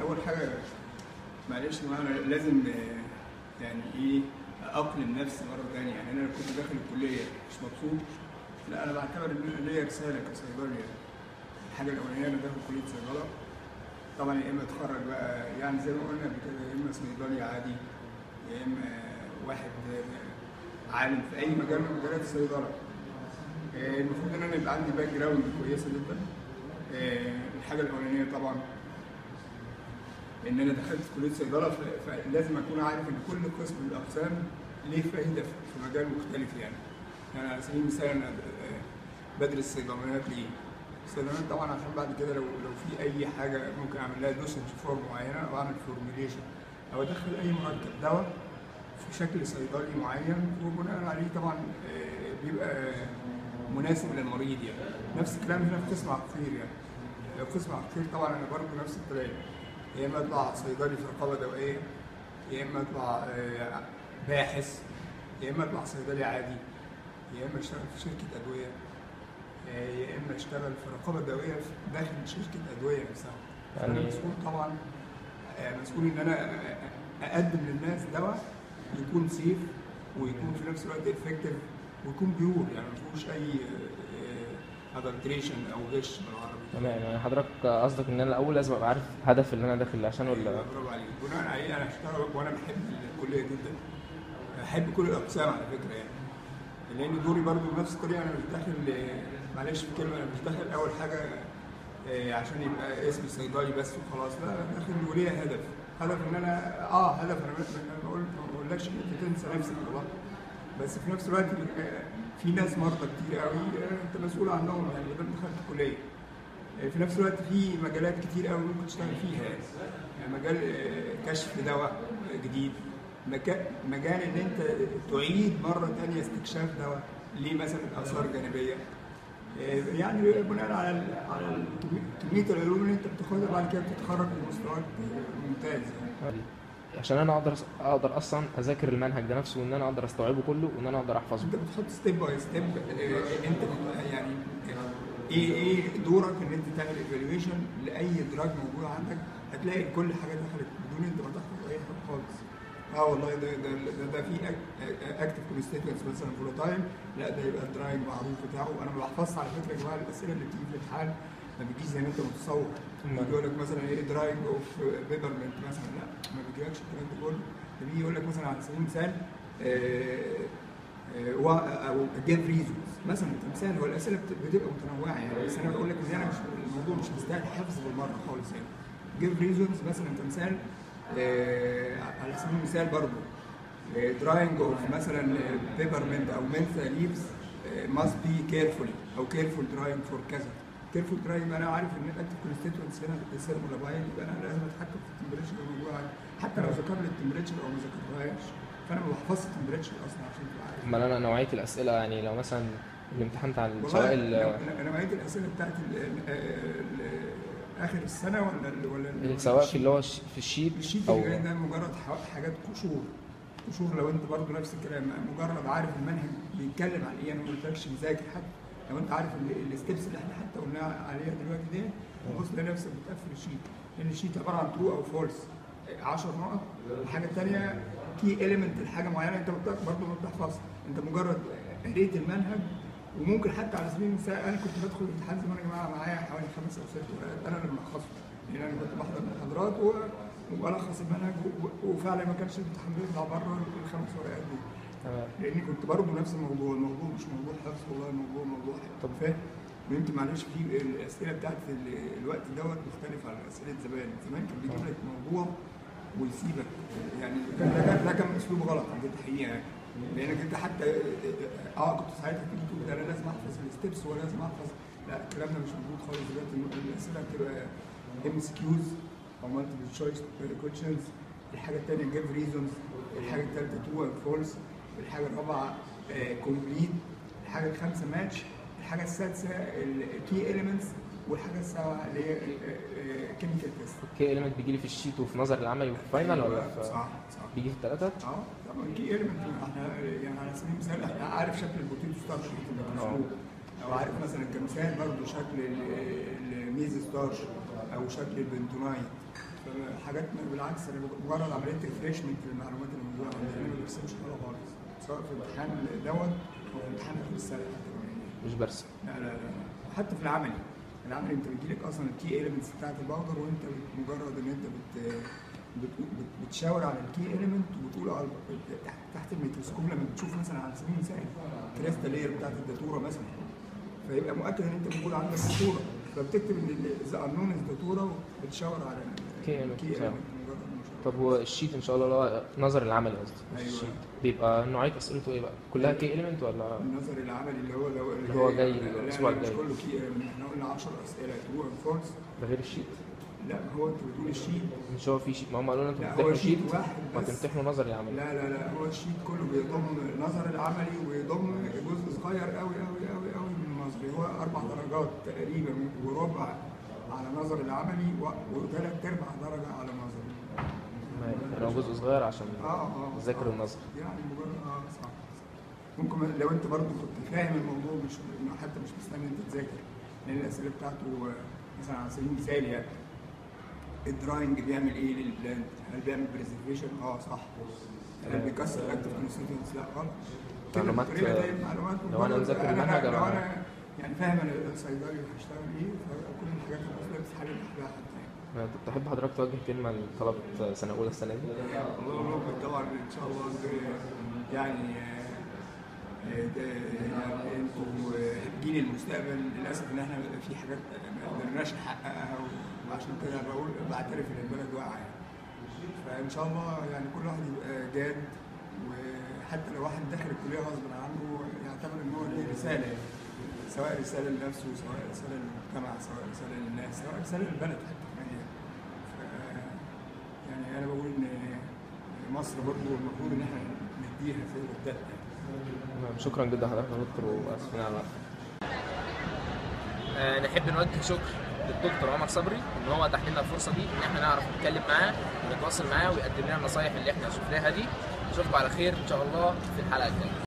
اول حاجه معلش ما انا لازم آه، يعني ايه اقلم نفسي مره ثانيه يعني انا كنت داخل الكليه مش مبسوط لا انا بعتبر ان ليا رساله كصيدلي يعني الحاجه الاولانيه انا داخل كليه صيدله طبعا يا اما اتخرج بقى يعني زي ما قلنا قبل كده يا اما صيدلي عادي يا اما واحد آه، عالم في اي مجال من مجالات الصيدله آه، المفروض ان انا يبقى عندي باك جراوند كويسه جدا آه، الحاجه الاولانيه طبعا ان انا دخلت كليه صيدله ف- فلازم اكون عارف ان كل قسم من الاقسام ليه فائده في في مجال مختلف يعني يعني على سبيل المثال انا آه، بدرس صيدلانيات ليه؟ الصيدلانيات طبعا عشان بعد كده لو لو في اي حاجه ممكن اعمل لها دوسج فورم معينه او اعمل فورميليشن او ادخل اي مركب دواء في شكل صيدلي معين وبناء عليه طبعا آه، بيبقى مناسب للمريض يعني نفس الكلام هنا في قسم عقير يعني لو قسم عقير طبعا انا برضه نفس الكلام يا اما اطلع صيدلي في رقابه دوائيه يا اما اطلع آه، باحث يا اما اطلع صيدلي عادي يا اما اشتغل في شركه ادويه آه، يا اما اشتغل في رقابه دوائيه في- داخل شركه ادويه نفسها فانا يعني- مسؤول طبعا آه، مسؤول ان انا آه، اقدم للناس دواء يكون سيف ويكون في نفس الوقت افكتيف ويكون بيور يعني ما فيهوش اي ادلتريشن او غش بالعربي تمام يعني حضرتك قصدك ان انا الاول لازم ابقى عارف هدف اللي انا داخل عشانه ولا برافو عليك بناء عليه انا هشتغل وانا بحب الكليه جدا بحب كل الاقسام على فكره يعني لان دوري برضو بنفس الطريقه انا مش داخل آه، معلش في كلمه انا مش داخل اول حاجه آه، عشان يبقى اسمي صيدلي بس وخلاص لا انا داخل وليا هدف هدف ان انا اه هدف انا ما- ما بقول ما بقولكش ان انت تنسى نفسك والله بس في نفس الوقت آه، في ناس مرضى كتير قوي آه، انت مسؤول عنهم يعني ما دام دخلت الكليه آه، في نفس الوقت في مجالات كتير قوي ممكن تشتغل فيها يعني يعني مجال آه، كشف دواء جديد مكا- مجال ان انت تعيد مره ثانيه استكشاف دواء ليه مثلا اثار جانبيه آه، يعني بناء على ال- على ال- كميه العلوم اللي انت بتاخدها بعد كده بتتخرج بمستوى ممتاز يعني. عشان انا اقدر اقدر اصلا اذاكر المنهج ده نفسه وان انا اقدر استوعبه كله وان انا اقدر احفظه انت بتحط ستيب باي ستيب انت يعني ايه ايه دورك ان انت تعمل ايفالويشن لاي دراج موجود عندك هتلاقي كل حاجه دخلت بدون انت ما تحفظ اي حاجه خالص اه والله ده ده ده, ده في اكتف كونستيتوينتس مثلا فولوتايل لا ده يبقى الدراينج معروف بتاعه انا ما بحفظش على فكره يا جماعه الاسئله اللي بتيجي في الامتحان ما بتجيش زي ما انت متصور أمال. يقول لك مثلا ايه دراينج اوف بيبرمنت مثلا لا ما بيجيلكش الكلام ده كله ده بيجي يقول لك مثلا على سبيل المثال آه، آه، و- او جيف ريزونز مثلا كمثال هو الاسئله بت- بتبقى متنوعه يعني بس انا بقول لك ان انا مش الموضوع مش مستاهل حفظ بالمره خالص يعني جيف ريزونز مثلا كمثال آه، على سبيل المثال برضه دراينج اوف مثلا بيبرمنت او منثا ليفز must be carefully او careful drying for كذا careful drying انا عارف ان الاكتف كونستيتوينتس هنا السيرمولاباين يبقى انا لازم اتحكم في التمبريتشر اللي موجود عندي حتى لو ذكر لي التمبريتشر او ما ذكرهاش فانا ما بحفظش التمبريتشر اصلا عشان تبقى عارف امال انا نوعيه الاسئله يعني لو مثلا الامتحان بتاع ال- والله سواء انا ال- أنا نوعيه الاسئله بتاعت ال- ال- ال- اخر السنه ولا ال- ولا ال- سواء في اللي هو الش- في الشيت الشيت او اللي جاي ده مجرد ح- حاجات قشور قشور لو انت برضه نفس الكلام مجرد عارف المنهج بيتكلم عن ايه انا ما قلتلكش مذاكر حتى لو انت عارف ال- الستبس اللي احنا حتى قلناها عليها دلوقتي دي تبص تلاقي نفسك بتقفل الشيت لان الشيت عباره عن ترو او فولس 10 نقط الحاجه الثانيه كي اليمنت لحاجه معينه انت بت- برضه ما بتحفظها انت مجرد قريت المنهج وممكن حتى على سبيل المثال انا كنت بدخل الامتحان زمان يا جماعه معايا حوالي خمس او ست ورقات انا اللي ملخصهم لان انا كنت بحضر المحاضرات و- والخص المنهج و- وفعلا ما كانش الامتحان بيطلع بره الخمس ورقات دي تمام لاني كنت برضه نفس الموضوع الموضوع مش موضوع حفظ والله الموضوع موضوع طب فاهم ويمكن معلش في الاسئله بتاعت ال- الوقت دوت مختلف عن اسئله زمان زمان كان بيجيب لك موضوع ويسيبك يعني ده ده كان- ده كان اسلوب غلط عند الحقيقه يعني لانك انت حتى اه كنت ساعتها تيجي تقول ده انا لازم احفظ الستبس ولازم احفظ لا الكلام ده مش موجود خالص دلوقتي الاسئله بتبقى ام اس كيوز او مالتيبل تشويس كويشنز الحاجه الثانيه جيف ريزونز الحاجه الثالثه ترو اند فولس الحاجه الرابعه كومبليت الحاجه الخامسه ماتش الحاجه السادسه الكي اليمنتس والحاجه السابعه اللي هي كيميكال تيست كي اليمنت بيجي لي في الشيت وفي نظر العملي وفي الفاينل ولا في صح صح بيجي في الثلاثه اه طبعا كي اليمنت احنا يعني على سبيل المثال احنا عارف شكل البوتيتو ستارش الميكروسكوب او عارف مثلا كمثال برضه شكل ال- الميز ستارش او شكل البنتونايت فحاجات بالعكس انا مجرد عمليه ريفريشمنت للمعلومات اللي موجوده عندي انا ما برسمش حاجه خالص سواء في امتحان دوت او في امتحان اخر السنه حتى كمان مش برسم لا لا لا حتى في العملي العملي انت بيجيلك اصلا الكي ايليمنتس بتاعت الباودر وانت بت- مجرد ان انت بت بت- بت- بتشاور على الكي ايليمنت وبتقول على تحت, تحت الميكروسكوب لما بتشوف مثلا على سبيل المثال كريستا لاير بتاعت الداتوره مثلا فيبقى مؤكد ان انت موجود عندك داتوره فبتكتب ان ذا انون از داتوره وبتشاور على Key element الكي بتاعه. ايليمنت مجرد مشاورة. طب هو الشيت ان شاء الله اللي هو نظر العملي قصدي مش أيوة. الشيت بيبقى نوعيه اسئلته ايه بقى؟ كلها كي اليمنت ولا النظر العملي اللي هو لو اللي هو جاي لا، الأسبوع لا، مش الجاي. كله كي ايليمنت احنا قلنا 10 اسئله ترو اند فولس ده غير الشيت؟ لا هو انت بتقول الشيت مش هو في شيت ما هم قالوا لنا انتوا لا هو بتمتحنوا شيت شيت واحد ما بس تمتحنوا نظري عملي لا لا لا هو الشيت كله بيضم النظر العملي ويضم جزء صغير قوي قوي قوي قوي من النظري هو اربع درجات تقريبا وربع على نظر العملي و- وثلاث ارباع درجه على نظري يعني هو جزء صغير عشان اه اه تذاكر آه. النظر يعني مجرد اه صح ممكن لو انت برضه كنت فاهم الموضوع مش إنه حتى مش مستني انت تذاكر لان الاسئله بتاعته آه، مثلا على سبيل المثال يعني الدراينج بيعمل ايه للبلانت؟ هل بيعمل بريزرفيشن؟ اه صح هل بيكسر الاكتف كونستيتوينتس؟ لا غلط كده معلومات- بالطريقة دي معلومات لو أنا مجرد- مذاكر أنا- المنهج لو أنا- انا يعني فاهم انا الصيدلي هشتغل ايه فكل الحاجات اللي بتتحل لوحدها حتى يعني. انت تحب حضرتك توجه كلمه لطلبه سنه اولى السنه دي؟ الله ممكن طبعا ان شاء الله ده- يعني آه، ده يعني انتوا آه، جيل المستقبل للاسف ان احنا في حاجات ما قدرناش نحققها وعشان كده بقول بعترف ان البلد واقعه يعني. فان شاء الله يعني كل واحد يبقى جاد وحتى لو واحد داخل الكليه غصب عنه يعتبر ان هو ليه رساله يعني. سواء رساله لنفسه سواء رساله للمجتمع سواء رساله للناس سواء رساله للبلد حتى كمان يعني. ف- يعني انا بقول ان مصر برضو المفروض ان احنا نديها في الوقت تمام، شكرا جدا حضرتك يا دكتور واسفين على الوقت آه، نحب نوجه شكر للدكتور عمر صبري ان هو اتاح لنا الفرصه دي ان احنا نعرف نتكلم معاه ونتواصل معاه ويقدم لنا النصايح اللي احنا شفناها دي نشوفكم على خير ان شاء الله في الحلقه الجايه